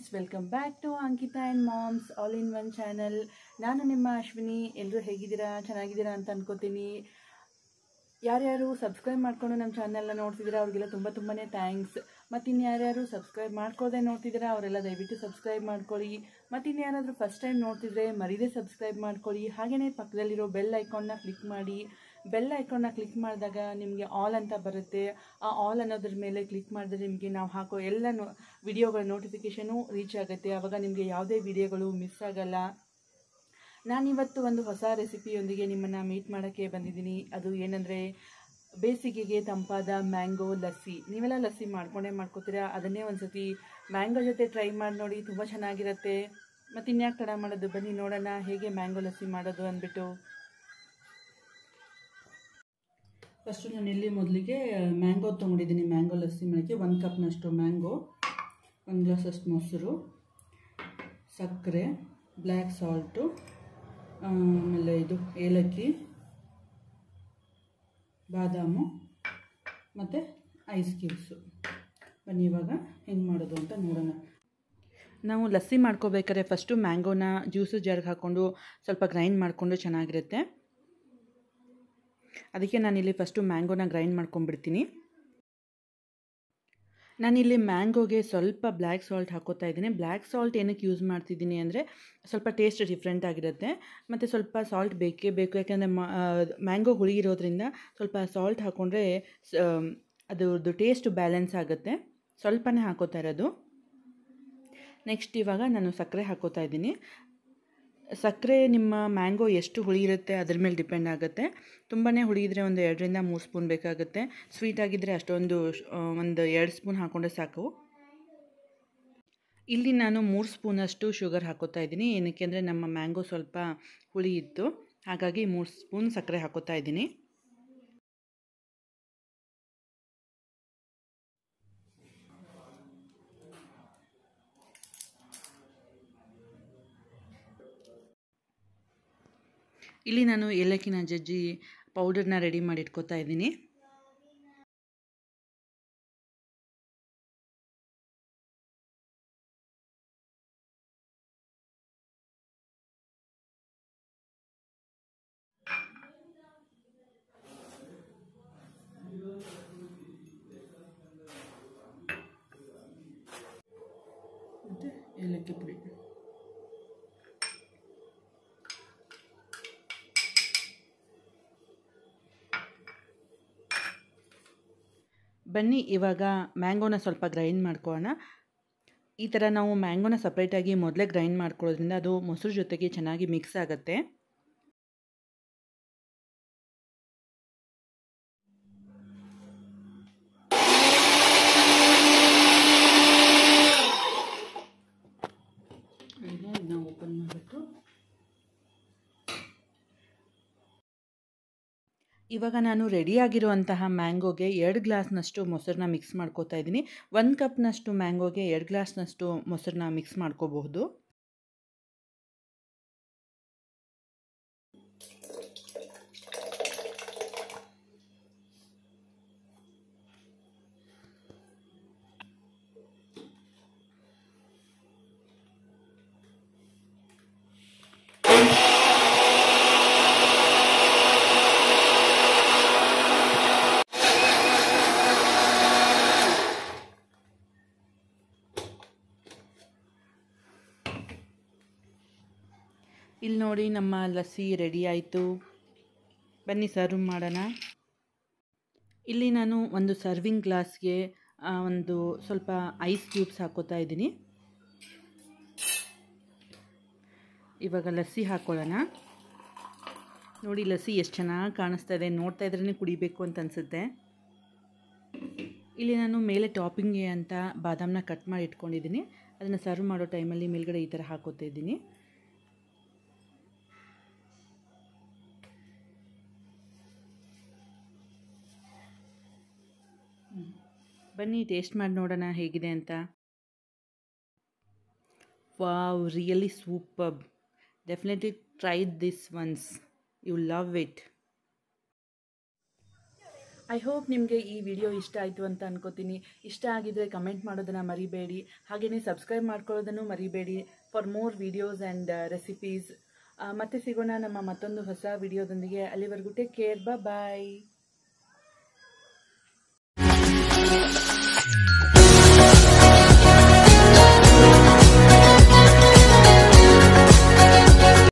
friends welcome back to Ankita and moms all in one channel ನಾನು ನಿಮ್ಮ ಅಶ್ವಿನಿ ಎಲ್ಲರೂ ಹೇಗಿದ್ದೀರಾ ಚೆನ್ನಾಗಿದ್ದೀರಾ ಅಂತ ಅನ್ಕೋತೀನಿ ಯಾರ್ಯಾರು ಸಬ್ಸ್ಕ್ರೈಬ್ ಮಾಡ್ಕೊಂಡು ನಮ್ಮ ಚಾನಲ್ನ ನೋಡ್ತಿದ್ದೀರಾ ಅವ್ರಿಗೆಲ್ಲ ತುಂಬ ತುಂಬಾ ಥ್ಯಾಂಕ್ಸ್ ಮತ್ತು ಇನ್ನು ಯಾರ್ಯಾರು ಸಬ್ಸ್ಕ್ರೈಬ್ ಮಾಡ್ಕೊಳ್ಳದೆ ನೋಡ್ತಿದ್ದೀರಾ ಅವರೆಲ್ಲ ದಯವಿಟ್ಟು ಸಬ್ಸ್ಕ್ರೈಬ್ ಮಾಡ್ಕೊಳ್ಳಿ ಮತ್ತು ಇನ್ನು ಯಾರಾದರೂ ಫಸ್ಟ್ ಟೈಮ್ ನೋಡ್ತಿದ್ರೆ ಮರೀದೇ ಸಬ್ಸ್ಕ್ರೈಬ್ ಮಾಡ್ಕೊಳ್ಳಿ ಹಾಗೆಯೇ ಪಕ್ಕದಲ್ಲಿರೋ ಬೆಲ್ ಐಕಾನ್ನ ಕ್ಲಿಕ್ ಮಾಡಿ ಬೆಲ್ ಐಕಾನ್ನ ಕ್ಲಿಕ್ ಮಾಡಿದಾಗ ನಿಮಗೆ ಆಲ್ ಅಂತ ಬರುತ್ತೆ ಆ ಆಲ್ ಅನ್ನೋದ್ರ ಮೇಲೆ ಕ್ಲಿಕ್ ಮಾಡಿದ್ರೆ ನಿಮಗೆ ನಾವು ಹಾಕೋ ಎಲ್ಲ ನೋ ವಿಡಿಯೋಗಳ ನೋಟಿಫಿಕೇಷನು ರೀಚ್ ಆಗುತ್ತೆ ಆವಾಗ ನಿಮಗೆ ಯಾವುದೇ ವಿಡಿಯೋಗಳು ಮಿಸ್ ಆಗಲ್ಲ ನಾನಿವತ್ತು ಒಂದು ಹೊಸ ರೆಸಿಪಿಯೊಂದಿಗೆ ನಿಮ್ಮನ್ನು ಮೀಟ್ ಮಾಡೋಕ್ಕೆ ಬಂದಿದ್ದೀನಿ ಅದು ಏನಂದರೆ ಬೇಸಿಗೆಗೆ ತಂಪಾದ ಮ್ಯಾಂಗೋ ಲಸ್ಸಿ ನೀವೆಲ್ಲ ಲಸ್ಸಿ ಮಾಡ್ಕೊಂಡೇ ಮಾಡ್ಕೋತೀರಾ ಅದನ್ನೇ ಒಂದು ಸತಿ ಮ್ಯಾಂಗೋ ಜೊತೆ ಟ್ರೈ ಮಾಡಿ ನೋಡಿ ತುಂಬ ಚೆನ್ನಾಗಿರುತ್ತೆ ಮತ್ತು ಇನ್ಯಾಕೆ ತಡ ಮಾಡೋದು ಬನ್ನಿ ನೋಡೋಣ ಹೇಗೆ ಮ್ಯಾಂಗೋ ಲಸ್ಸಿ ಮಾಡೋದು ಅಂದ್ಬಿಟ್ಟು ಫಸ್ಟು ನಾನು ಇಲ್ಲಿ ಮೊದಲಿಗೆ ಮ್ಯಾಂಗೋ ತೊಗೊಂಡಿದ್ದೀನಿ ಮ್ಯಾಂಗೋ ಲಸ್ಸಿ ಮಾಡೋಕ್ಕೆ ಒಂದು ಕಪ್ನಷ್ಟು ಮ್ಯಾಂಗೋ ಒಂದು ಗ್ಲಾಸಷ್ಟು ಮೊಸರು ಸಕ್ಕರೆ ಬ್ಲ್ಯಾಕ್ ಸಾಲ್ಟು ಆಮೇಲೆ ಇದು ಏಲಕ್ಕಿ ಬಾದಾಮು ಮತ್ತು ಐಸ್ ಕ್ಯೂಬ್ಸು ಬನ್ನಿ ಇವಾಗ ಹೆಂಗೆ ಮಾಡೋದು ಅಂತ ನೋಡೋಣ ನಾವು ಲಸ್ಸಿ ಮಾಡ್ಕೋಬೇಕಾದ್ರೆ ಫಸ್ಟು ಮ್ಯಾಂಗೋನ ಜ್ಯೂಸು ಜಾರ್ಗೆ ಹಾಕ್ಕೊಂಡು ಸ್ವಲ್ಪ ಗ್ರೈಂಡ್ ಮಾಡಿಕೊಂಡು ಚೆನ್ನಾಗಿರುತ್ತೆ ಅದಕ್ಕೆ ನಾನಿಲ್ಲಿ ಫಸ್ಟು ಮ್ಯಾಂಗೋನ ಗ್ರೈಂಡ್ ಮಾಡ್ಕೊಂಡ್ಬಿಡ್ತೀನಿ ನಾನಿಲ್ಲಿ ಮ್ಯಾಂಗೋಗೆ ಸ್ವಲ್ಪ ಬ್ಲ್ಯಾಕ್ ಸಾಲ್ಟ್ ಹಾಕೋತಾ ಇದ್ದೀನಿ ಬ್ಲ್ಯಾಕ್ ಸಾಲ್ಟ್ ಏನಕ್ಕೆ ಯೂಸ್ ಮಾಡ್ತಿದ್ದೀನಿ ಅಂದರೆ ಸ್ವಲ್ಪ ಟೇಸ್ಟ್ ಡಿಫ್ರೆಂಟ್ ಆಗಿರುತ್ತೆ ಮತ್ತು ಸ್ವಲ್ಪ ಸಾಲ್ಟ್ ಬೇಕೇ ಬೇಕು ಯಾಕೆಂದರೆ ಮ್ಯಾಂಗೋ ಹುಳಿ ಇರೋದ್ರಿಂದ ಸ್ವಲ್ಪ ಸಾಲ್ಟ್ ಹಾಕ್ಕೊಂಡ್ರೆ ಅದ್ರದ್ದು ಟೇಸ್ಟ್ ಬ್ಯಾಲೆನ್ಸ್ ಆಗುತ್ತೆ ಸ್ವಲ್ಪನೇ ಹಾಕೋತಾ ಇರೋದು ನೆಕ್ಸ್ಟ್ ಇವಾಗ ನಾನು ಸಕ್ಕರೆ ಹಾಕೋತಾ ಇದ್ದೀನಿ ಸಕ್ಕರೆ ನಿಮ್ಮ ಮ್ಯಾಂಗೋ ಎಷ್ಟು ಹುಳಿ ಇರುತ್ತೆ ಅದ್ರ ಮೇಲೆ ಡಿಪೆಂಡ್ ಆಗುತ್ತೆ ತುಂಬಾ ಹುಳಿ ಇದ್ದರೆ ಒಂದು ಎರಡರಿಂದ ಮೂರು ಸ್ಪೂನ್ ಬೇಕಾಗುತ್ತೆ ಸ್ವೀಟ್ ಆಗಿದ್ದರೆ ಅಷ್ಟೊಂದು ಒಂದು ಎರಡು ಸ್ಪೂನ್ ಹಾಕ್ಕೊಂಡ್ರೆ ಸಾಕು ಇಲ್ಲಿ ನಾನು ಮೂರು ಸ್ಪೂನಷ್ಟು ಶುಗರ್ ಹಾಕೋತಾ ಇದ್ದೀನಿ ಏನಕ್ಕೆ ಅಂದರೆ ನಮ್ಮ ಮ್ಯಾಂಗೋ ಸ್ವಲ್ಪ ಹುಳಿ ಇತ್ತು ಹಾಗಾಗಿ ಮೂರು ಸ್ಪೂನ್ ಸಕ್ಕರೆ ಹಾಕೋತಾ ಇದ್ದೀನಿ ಇಲ್ಲಿ ನಾನು ಏಲಕ್ಕಿನ ಜಜ್ಜಿ ಪೌಡರ್ನ ರೆಡಿ ಮಾಡಿ ಇಟ್ಕೋತಾ ಇದ್ದೀನಿ ಮತ್ತು ಏಲಕ್ಕಿ ಪುಡಿ ಬನ್ನಿ ಇವಾಗ ಮ್ಯಾಂಗೋನ ಸ್ವಲ್ಪ ಗ್ರೈಂಡ್ ಮಾಡ್ಕೊಳ್ಳೋಣ ಈ ಥರ ನಾವು ಮ್ಯಾಂಗೋನ ಸಪ್ರೇಟಾಗಿ ಮೊದಲೇ ಗ್ರೈಂಡ್ ಮಾಡ್ಕೊಳ್ಳೋದ್ರಿಂದ ಅದು ಮೊಸರು ಜೊತೆಗೆ ಚೆನ್ನಾಗಿ ಮಿಕ್ಸ್ ಆಗುತ್ತೆ ಈಗ ಇದನ್ನ ಓಪನ್ ಮಾಡಿಬಿಟ್ಟು ಇವಾಗ ನಾನು ರೆಡಿಯಾಗಿರುವಂತಹ ಮ್ಯಾಂಗೋಗೆ ಎರಡು ಗ್ಲಾಸ್ನಷ್ಟು ಮೊಸರನ್ನ ಮಿಕ್ಸ್ ಮಾಡ್ಕೋತಾ ಇದ್ದೀನಿ ಒಂದು ಕಪ್ನಷ್ಟು ಮ್ಯಾಂಗೋಗೆ ಎರಡು ಗ್ಲಾಸ್ನಷ್ಟು ಮೊಸರನ್ನ ಮಿಕ್ಸ್ ಮಾಡ್ಕೋಬಹುದು ಇಲ್ಲಿ ನೋಡಿ ನಮ್ಮ ಲಸ್ಸಿ ರೆಡಿ ಆಯಿತು ಬನ್ನಿ ಸರ್ವ್ ಮಾಡೋಣ ಇಲ್ಲಿ ನಾನು ಒಂದು ಸರ್ವಿಂಗ್ ಗ್ಲಾಸ್ಗೆ ಒಂದು ಸ್ವಲ್ಪ ಐಸ್ ಕ್ಯೂಬ್ಸ್ ಹಾಕೋತಾ ಇದ್ದೀನಿ ಇವಾಗ ಲಸ್ಸಿ ಹಾಕ್ಕೊಳ್ಳೋಣ ನೋಡಿ ಲಸ್ಸಿ ಎಷ್ಟು ಚೆನ್ನಾಗಿ ಕಾಣಿಸ್ತಾ ಇದೆ ನೋಡ್ತಾ ಇದ್ರೇ ಕುಡಿಬೇಕು ಅಂತ ಅನಿಸುತ್ತೆ ಇಲ್ಲಿ ನಾನು ಮೇಲೆ ಟಾಪಿಂಗ್ಗೆ ಅಂತ ಬಾದಾಮನ್ನ ಕಟ್ ಮಾಡಿ ಇಟ್ಕೊಂಡಿದ್ದೀನಿ ಅದನ್ನು ಸರ್ವ್ ಮಾಡೋ ಟೈಮಲ್ಲಿ ಮೇಲ್ಗಡೆ ಈ ಥರ ಹಾಕೋತಾ ಇದ್ದೀನಿ ಬನ್ನಿ ಟೇಸ್ಟ್ ಮಾಡಿ ನೋಡೋಣ ಹೇಗಿದೆ ಅಂತ wow really super I hope ನಿಮಗೆ ಈ ವಿಡಿಯೋ ಇಷ್ಟ ಆಯಿತು ಅಂತ ಅನ್ಕೋತೀನಿ ಇಷ್ಟ ಆಗಿದ್ರೆ ಕಮೆಂಟ್ ಮಾಡೋದನ್ನು ಮರಿಬೇಡಿ ಹಾಗೆಯೇ ಸಬ್ಸ್ಕ್ರೈಬ್ ಮಾಡ್ಕೊಳ್ಳೋದನ್ನು ಮರಿಬೇಡಿ for more videos and recipes ಮತ್ತೆ ಸಿಗೋಣ ನಮ್ಮ ಮತ್ತೊಂದು ಹೊಸ ವಿಡಿಯೋದೊಂದಿಗೆ ಅಲ್ಲಿವರೆಗೂ ಟೇಕ್ ಕೇರ್ ಬಾಯ್